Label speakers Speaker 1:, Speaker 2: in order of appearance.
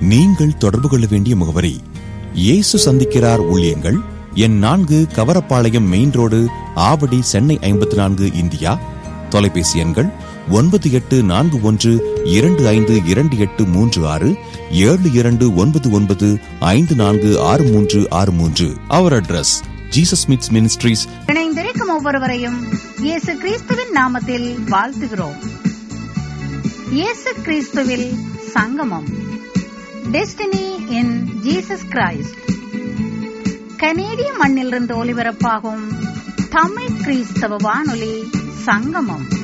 Speaker 1: நீங்கள் தொடர்பு கொள்ள வேண்டிய முகவரி இயேசு சந்திக்கிறார் ஊழியங்கள் எண் நான்கு கவரப்பாளையம் மெயின் ரோடு ஆவடி சென்னை ஐம்பத்தி நான்கு இந்தியா தொலைபேசி எண்கள் ஒன்பது எட்டு நான்கு ஒன்று இரண்டு ஐந்து இரண்டு எட்டு மூன்று ஆறு ஏழு இரண்டு ஒன்பது ஒன்பது ஐந்து நான்கு ஆறு மூன்று ஆறு மூன்று அவர் அட்ரஸ் ஜீசஸ் மிட்ஸ் மினிஸ்ட்ரீஸ்
Speaker 2: இணைந்திருக்கும் ஒவ்வொருவரையும் இயேசு கிறிஸ்துவின் நாமத்தில் வாழ்த்துகிறோம் இயேசு கிறிஸ்துவில் சங்கமம் டெஸ்டினி இன் ஜீசஸ் கிரைஸ்ட் கனேடிய மண்ணிலிருந்து ஒலிபரப்பாகும் தமிழ் கிறிஸ்தவ வானொலி சங்கமம்